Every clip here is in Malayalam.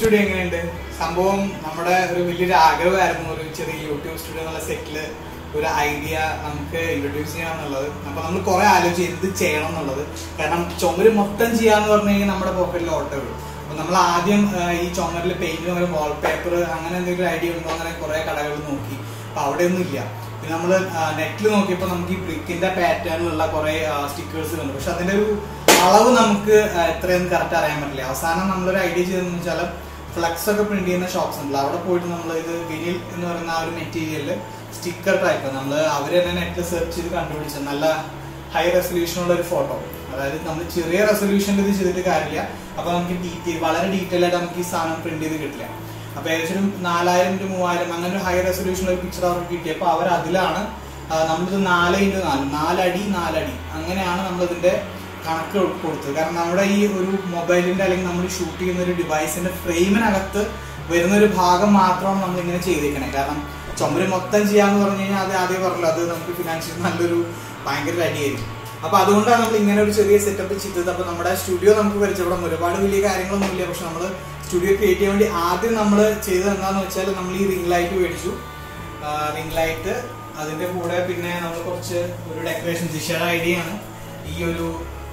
സ്റ്റുഡിയോ എങ്ങനെയുണ്ട് സംഭവം നമ്മുടെ ഒരു വലിയൊരു ആഗ്രഹമായിരുന്നു ഒരു ചെറിയ യൂട്യൂബ് സ്റ്റുഡിയോ എന്നുള്ള സെറ്റില് ഒരു ഐഡിയ നമുക്ക് ഇൻട്രൊഡ്യൂസ് ചെയ്യണം എന്നുള്ളത് അപ്പൊ നമ്മൾ കുറെ ആലോചിച്ച് എന്ത് ചെയ്യണം എന്നുള്ളത് കാരണം ചുമര് മൊത്തം ചെയ്യാന്ന് പറഞ്ഞു കഴിഞ്ഞാൽ നമ്മുടെ പോക്കറ്റിൽ ഓട്ടോ ഉള്ളൂ അപ്പൊ നമ്മൾ ആദ്യം ആ, ഈ ചുമരിൽ പെയിന്റ് പകരം വാൾപേപ്പർ അങ്ങനെ എന്തെങ്കിലും ഐഡിയ ഉണ്ടോ അങ്ങനെ കുറെ കടകൾ നോക്കി അപ്പൊ അവിടെ ഒന്നും ഇല്ല പിന്നെ നമ്മൾ നെറ്റിൽ നോക്കിയപ്പോൾ നമുക്ക് ഈ ബ്രിക്കിന്റെ പാറ്റേണിലുള്ള കുറെ സ്റ്റിക്കേഴ്സ് കണ്ടു പക്ഷെ അതിന്റെ ഒരു അളവ് നമുക്ക് ആ, എത്രയെന്ന് കറക്റ്റ് അറിയാൻ പറ്റില്ല അവസാനം നമ്മളൊരു ഐഡിയ ചെയ്തതെന്ന് വെച്ചാൽ ഫ്ലക്സ് ഒക്കെ പ്രിന്റ് ചെയ്യുന്ന ഷോപ്സ് ഉണ്ടല്ലോ അവിടെ പോയിട്ട് നമ്മൾ ഇത് വിനിൽ എന്ന് പറയുന്ന ആ ഒരു മെറ്റീരിയലിൽ സ്റ്റിക്കർ ടൈപ്പ് നമ്മൾ അവർ തന്നെ നെറ്റിൽ സെർച്ച് ചെയ്ത് കണ്ടുപിടിച്ച നല്ല ഹൈ റെസൊല്യൂഷനുള്ള ഒരു ഫോട്ടോ അതായത് നമ്മൾ ചെറിയ റെസൊല്യൂഷനിൽ ഇത് ചെയ്തിട്ട് കാര്യമില്ല അപ്പൊ നമുക്ക് ഡീറ്റെയിൽ വളരെ ഡീറ്റെയിൽ ആയിട്ട് നമുക്ക് ഈ സാധനം പ്രിന്റ് ചെയ്ത് കിട്ടില്ല അപ്പൊ ഏകദേശം ഒരു നാലായിരം ടു മൂവായിരം അങ്ങനെ ഒരു ഹൈ റെസൊല്യൂഷൻ ഒരു പിക്ചർ അവർക്ക് കിട്ടിയപ്പോൾ അവർ അതിലാണ് ആ, നമ്മളിത് നാല് ഇൻറ്റു നാല് നാലടി നാലടി അങ്ങനെയാണ് നമ്മളിതിന്റെ കണക്ക് കൊടുത്തത് കാരണം നമ്മുടെ ഈ ഒരു മൊബൈലിന്റെ അല്ലെങ്കിൽ നമ്മൾ ഷൂട്ട് ചെയ്യുന്ന ഒരു ഡിവൈസിന്റെ ഫ്രെയിമിനകത്ത് വരുന്ന ഒരു ഭാഗം മാത്രമാണ് നമ്മൾ ഇങ്ങനെ ചെയ്തേക്കണേ കാരണം ചുമര് മൊത്തം ചെയ്യാന്ന് പറഞ്ഞു കഴിഞ്ഞാൽ അത് ആദ്യം പറഞ്ഞല്ലോ അത് നമുക്ക് ഫിനാൻഷ്യൽ നല്ലൊരു ഭയങ്കര അടിയായിരിക്കും അപ്പൊ അതുകൊണ്ടാണ് നമ്മൾ ഇങ്ങനെ ഒരു ചെറിയ സെറ്റപ്പ് ചെയ്തത് അപ്പൊ നമ്മുടെ സ്റ്റുഡിയോ നമുക്ക് പരിചയപ്പെടാം ഒരുപാട് വലിയ കാര്യങ്ങളൊന്നും ഇല്ല പക്ഷെ നമ്മൾ സ്റ്റുഡിയോ ക്രിയേറ്റ് ചെയ്യാൻ വേണ്ടി ആദ്യം നമ്മൾ ചെയ്തത് എന്താണെന്ന് വെച്ചാൽ നമ്മൾ ഈ റിംഗ് ലൈറ്റ് മേടിച്ചു റിംഗ് ലൈറ്റ് അതിന്റെ കൂടെ പിന്നെ നമ്മൾ കുറച്ച് ഒരു ഡെക്കറേഷൻ ജിഷയുടെ ഐഡിയ ആണ് ഈ ഒരു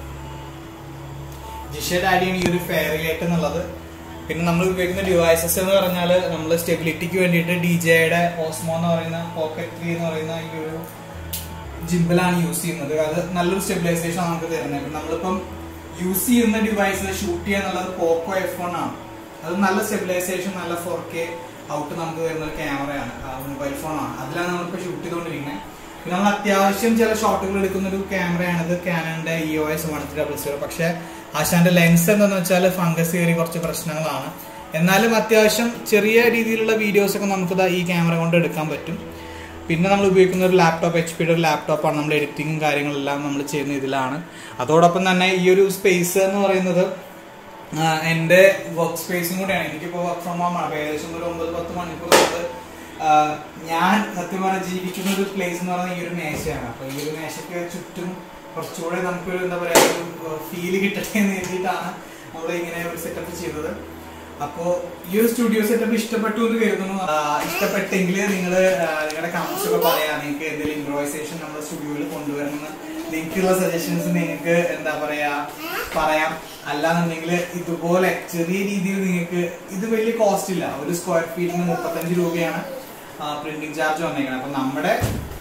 ജിഷയുടെ ഐഡിയ ആണ് ഈ ഒരു ഫെയറി ലൈറ്റ് എന്നുള്ളത് പിന്നെ നമ്മൾ ഉപയോഗിക്കുന്ന ഡിവൈസസ് എന്ന് പറഞ്ഞാൽ നമ്മൾ സ്റ്റെബിലിറ്റിക്ക് വേണ്ടിയിട്ട് ഡി ജെയുടെ ഓസ്മോ എന്ന് പറയുന്ന പോക്കറ്റ് ത്രീ എന്ന് പറയുന്ന ഈ ഒരു ജിമ്പിളാണ് യൂസ് ചെയ്യുന്നത് അത് നല്ലൊരു സ്റ്റെബിലൈസേഷൻ നമുക്ക് തരുന്നത് ഇപ്പം നമ്മളിപ്പം യൂസ് ചെയ്യുന്ന ഡിവൈസ് ഷൂട്ട് ചെയ്യാന്നുള്ളത് പോക്കോ എഫ് വൺ ആണ് അത് നല്ല സ്റ്റെബിലൈസേഷൻ നല്ല ഫോർ കെ ഔട്ട് നമുക്ക് വരുന്ന ഒരു ക്യാമറയാണ് മൊബൈൽ ഫോണാണ് അതിലാണ് നമ്മളിപ്പോൾ ഷൂട്ട് ചെയ്തുകൊണ്ടിരിക്കുന്നത് പിന്നെ നമ്മൾ അത്യാവശ്യം ചില ഷോട്ടുകൾ എടുക്കുന്ന ഒരു ക്യാമറയാണ് ഇത് കാനന്റെ E O S one three double zero പക്ഷെ ആശാന്റെ ലെൻസ് എന്താന്ന് വെച്ചാൽ ഫംഗസ് കയറി കുറച്ച് പ്രശ്നങ്ങളാണ് എന്നാലും അത്യാവശ്യം ചെറിയ രീതിയിലുള്ള വീഡിയോസ് ഒക്കെ നമുക്ക് ദാ ഈ ക്യാമറ കൊണ്ട് എടുക്കാൻ പറ്റും പിന്നെ നമ്മൾ ഉപയോഗിക്കുന്ന ഒരു ലാപ്ടോപ്പ് എച്ച് പിയുടെ ഒരു ലാപ്ടോപ്പാണ് നമ്മൾ എഡിറ്റിംഗും കാര്യങ്ങളെല്ലാം നമ്മൾ ചെയ്യുന്ന ഇതിലാണ് അതോടൊപ്പം തന്നെ ഈ ഒരു സ്പേസ് എന്ന് പറയുന്നത് ആ, എൻ്റെ വർക്ക് സ്പേസും കൂടെയാണ് എനിക്കിപ്പോൾ വർക്ക് ഫ്രം ഹോം ആണ് ഏകദേശം ഒരു ഒമ്പത് പത്ത് മണിക്കൂർ കൊണ്ട് ആ, ഞാൻ സത്യം പറഞ്ഞാൽ ജീവിക്കുന്ന ഒരു പ്ലേസ് എന്ന് പറയുന്നത് ഈ ഒരു മേശയാണ് അപ്പൊ ഈ ഒരു മേശയ്ക്ക് ചുറ്റും കുറച്ചുകൂടെ നമുക്കൊരു എന്താ പറയാ ഒരു ഫീല് കിട്ടട്ടെ എന്ന് കരുതിയിട്ടാണ് നമ്മൾ ഇങ്ങനെ ഒരു സെറ്റപ്പ് ചെയ്തത് അപ്പോ ഈ ഒരു സ്റ്റുഡിയോ സെറ്റപ്പ് ഇഷ്ടപ്പെട്ടു എന്ന് കരുതുന്നു ആ, ഇഷ്ടപ്പെട്ടെങ്കിൽ നിങ്ങൾ നിങ്ങളുടെ കമന്റ്സ് ഒക്കെ പറയാം നിങ്ങൾക്ക് എന്തെങ്കിലും ഇംപ്രോവൈസേഷൻ നമ്മുടെ സ്റ്റുഡിയോയിൽ കൊണ്ടുവരണമെന്ന് നിങ്ങൾക്കുള്ള സജഷൻസ് നിങ്ങൾക്ക് എന്താ പറയാ പറയാം അല്ലാന്നുണ്ടെങ്കിൽ ഇതുപോലെ ചെറിയ രീതിയിൽ നിങ്ങൾക്ക് ഇത് വലിയ കോസ്റ്റ് ഇല്ല ഒരു സ്ക്വയർ ഫീറ്റിന് മുപ്പത്തഞ്ച് രൂപയാണ് പ്രിന്റിംഗ് ചാർജ് വന്നേക്കുന്നത് അപ്പൊ നമ്മുടെ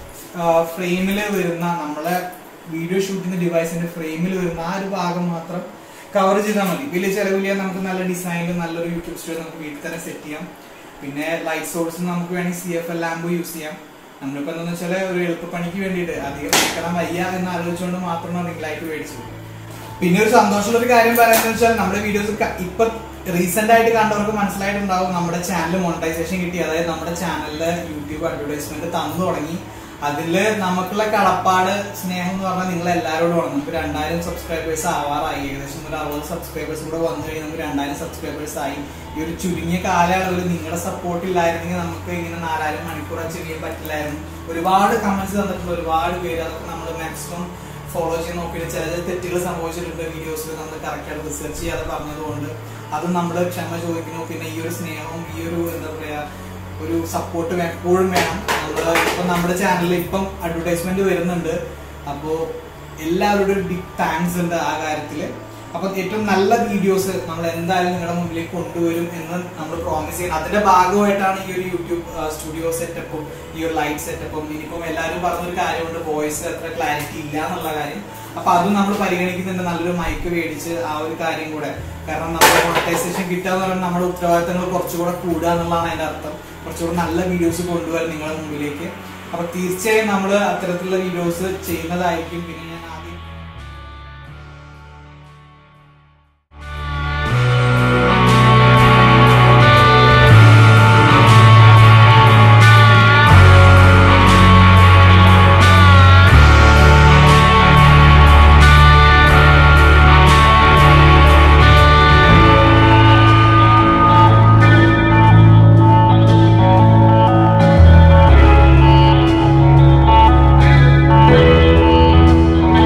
ഫ്രെയിമിൽ വരുന്ന നമ്മളെ വീഡിയോ ഷൂട്ട് ചെയ്യുന്ന ഡിവൈസിന്റെ ഫ്രെയിമിൽ വരുന്ന ആ ഒരു ഭാഗം മാത്രം കവർ ചെയ്താൽ മതി വലിയ ചെലവില്ല നമുക്ക് നല്ല ഡിസൈനിൽ നല്ലൊരു യൂട്യൂബ് സ്റ്റുഡിയോ നമുക്ക് വീട്ടിൽ തന്നെ സെറ്റ് ചെയ്യാം പിന്നെ ലൈറ്റ് സോഴ്സ് നമുക്ക് വേണമെങ്കിൽ C F L lamp use ചെയ്യാം നമ്മളിപ്പോ എന്താണെന്ന് വെച്ചാൽ ഒരു എളുപ്പപ്പണിക്ക് വേണ്ടിയിട്ട് അധികം നിൽക്കണം വയ്യ എന്ന് ആലോചിച്ചുകൊണ്ട് മാത്രമാണ് റിംഗ് ലൈറ്റ് മേടിച്ചത് പിന്നെ ഒരു സന്തോഷമുള്ള ഒരു കാര്യം പറയാന്ന് വെച്ചാൽ നമ്മുടെ വീഡിയോസ് ഇപ്പൊ റീസെന്റ് ആയിട്ട് കണ്ടവർക്ക് മനസ്സിലായിട്ടുണ്ടാവും നമ്മുടെ ചാനൽ മോണിറ്റൈസേഷൻ കിട്ടി അതായത് നമ്മുടെ ചാനലില് യൂട്യൂബ് അഡ്വർടൈസ്മെന്റ് തന്നു തുടങ്ങി അതില് നമുക്കുള്ള കടപ്പാട് സ്നേഹം എന്ന് പറഞ്ഞാൽ നിങ്ങൾ എല്ലാവരോടും നമുക്ക് രണ്ടായിരം സബ്സ്ക്രൈബേഴ്സ് ആവാറായി ഏകദേശം ഒരു അറുപത് സബ്സ്ക്രൈബേഴ്സ് കൂടെ വന്നു കഴിഞ്ഞാൽ നമുക്ക് രണ്ടായിരം സബ്സ്ക്രൈബേഴ്സ് ആയി ഈ ഒരു ചുരുങ്ങിയ കാലയളവിൽ നിങ്ങളുടെ സപ്പോർട്ട് ഇല്ലായിരുന്നെങ്കിൽ നമുക്ക് ഇങ്ങനെ നാലായിരം മണിക്കൂർ അച്ചീവ് ചെയ്യാൻ പറ്റില്ലായിരുന്നു ഒരുപാട് കമന്റ്സ് തന്നിട്ടുള്ള ഒരുപാട് പേര് അതൊക്കെ നമ്മൾ മാക്സിമം ഫോളോ ചെയ്ത് നോക്കിയിട്ട് ചില ചില തെറ്റുകൾ സംഭവിച്ചിട്ടുണ്ട് വീഡിയോസിൽ നമ്മൾ കറക്റ്റ് ആയിട്ട് റിസർച്ച് ചെയ്യാതെ പറഞ്ഞതുകൊണ്ട് അത് നമ്മൾ ക്ഷമ ചോദിക്കുന്നു പിന്നെ ഈ ഒരു സ്നേഹവും ഈ ഒരു എന്താ പറയാ ഒരു സപ്പോർട്ട് എപ്പോഴും വേണം നമ്മൾ ഇപ്പം നമ്മുടെ ചാനലിൽ ഇപ്പം അഡ്വർടൈസ്മെന്റ് വരുന്നുണ്ട് അപ്പോൾ എല്ലാവരോടും ഒരു ബിഗ് താങ്ക്സ് ഉണ്ട് ആ കാര്യത്തിൽ അപ്പൊ ഏറ്റവും നല്ല വീഡിയോസ് നമ്മൾ എന്തായാലും നിങ്ങളുടെ മുമ്പിലേക്ക് കൊണ്ടുവരും എന്ന് നമ്മൾ പ്രോമിസ് ചെയ്യുന്നത് അതിന്റെ ഭാഗമായിട്ടാണ് ഈ ഒരു യൂട്യൂബ് സ്റ്റുഡിയോ സെറ്റപ്പും ഈ ഒരു ലൈറ്റ് സെറ്റപ്പും ഇനിയിപ്പം എല്ലാവരും പറഞ്ഞൊരു കാര്യമുണ്ട് വോയിസ് അത്ര ക്ലാരിറ്റി ഇല്ല എന്നുള്ള കാര്യം അപ്പൊ അതും നമ്മൾ പരിഗണിക്കുന്നുണ്ട് നല്ലൊരു മൈക്ക് മേടിച്ച് ആ ഒരു കാര്യം കൂടെ കാരണം നമ്മുടെ മോണിറ്റൈസേഷൻ കിട്ടുക എന്ന് പറയുന്നത് നമ്മുടെ ഉത്തരവാദിത്തങ്ങൾ കുറച്ചുകൂടെ കൂടുക എന്നുള്ളതാണ് അതിന്റെ അർത്ഥം കുറച്ചുകൂടെ നല്ല വീഡിയോസ് കൊണ്ടുവരാൻ നിങ്ങളുടെ മുമ്പിലേക്ക് അപ്പൊ തീർച്ചയായും നമ്മൾ അത്തരത്തിലുള്ള വീഡിയോസ് ചെയ്യുന്നതായിരിക്കും പിന്നെ ഞാൻ ആദ്യം Thank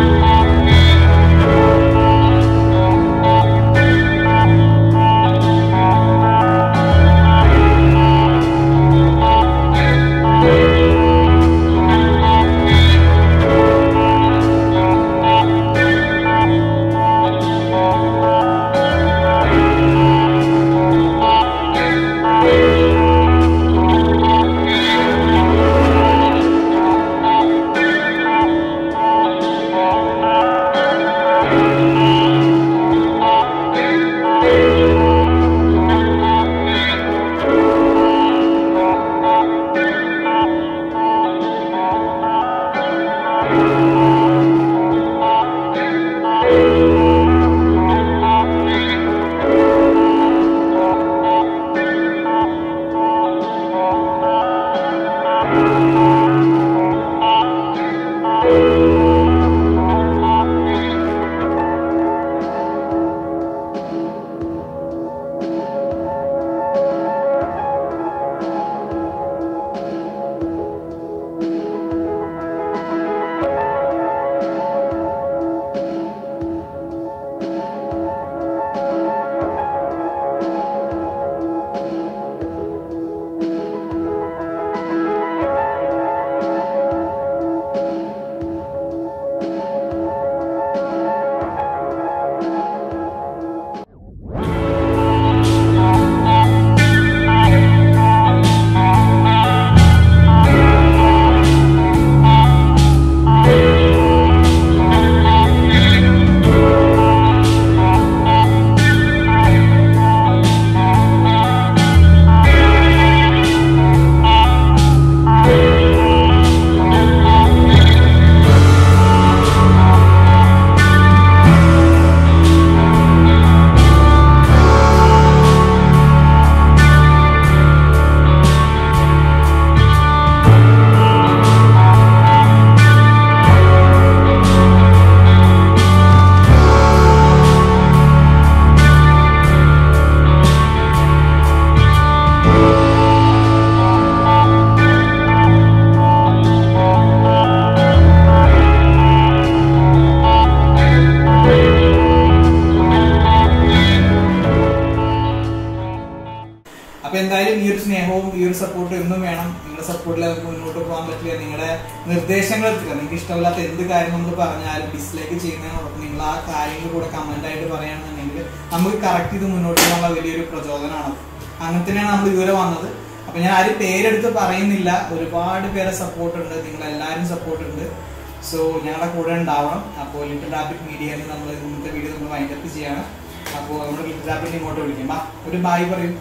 അപ്പൊ എന്തായാലും ഈ ഒരു സ്നേഹവും ഈ ഒരു സപ്പോർട്ടും എന്നും വേണം നിങ്ങളുടെ സപ്പോർട്ടിൽ നമുക്ക് മുന്നോട്ട് പോകാൻ പറ്റില്ല നിങ്ങളുടെ നിർദ്ദേശങ്ങൾ എത്തുക നിങ്ങൾക്ക് ഇഷ്ടമില്ലാത്ത എന്ത് കാര്യം നമ്മൾ പറഞ്ഞാലും ഡിസ്ലൈക്ക് ചെയ്യുന്നതിനോടൊപ്പം നിങ്ങൾ ആ കാര്യങ്ങൾ കൂടെ കമന്റ് ആയിട്ട് പറയുകയാണെന്നുണ്ടെങ്കിൽ നമുക്ക് കറക്റ്റ് ചെയ്ത് മുന്നോട്ട് പോകാനുള്ള വലിയൊരു പ്രചോദനമാണ് അങ്ങനെ തന്നെയാണ് നമ്മൾ ഇതുവരെ വന്നത് അപ്പൊ ഞാൻ ആരും പേരെടുത്ത് പറയുന്നില്ല ഒരുപാട് പേരെ സപ്പോർട്ട് ഉണ്ട് നിങ്ങൾ എല്ലാവരും സപ്പോർട്ട് ഉണ്ട് സോ ഞങ്ങളുടെ കൂടെ ഉണ്ടാവണം അപ്പോൾ ലിറ്റിൽ റാബിറ്റ് മീഡിയയിൽ നമ്മൾ ഇന്നത്തെ വീഡിയോ നമ്മൾ വൈൻഡപ്പ് ചെയ്യാണ് അപ്പോൾ നമ്മുടെ ലിറ്റിൽ റാബിറ്റ് ഇങ്ങോട്ട് വിളിക്കും ബാ ഒരു ബായ് പറയും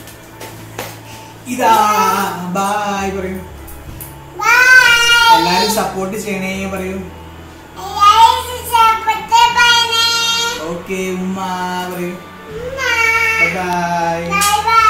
ഇതാ ബായ് പറയും എല്ലാരും സപ്പോർട്ട് ചെയ്യണേ പറയും ഓക്കെ ഉമ്മ പറയും ബൈ Bye bye.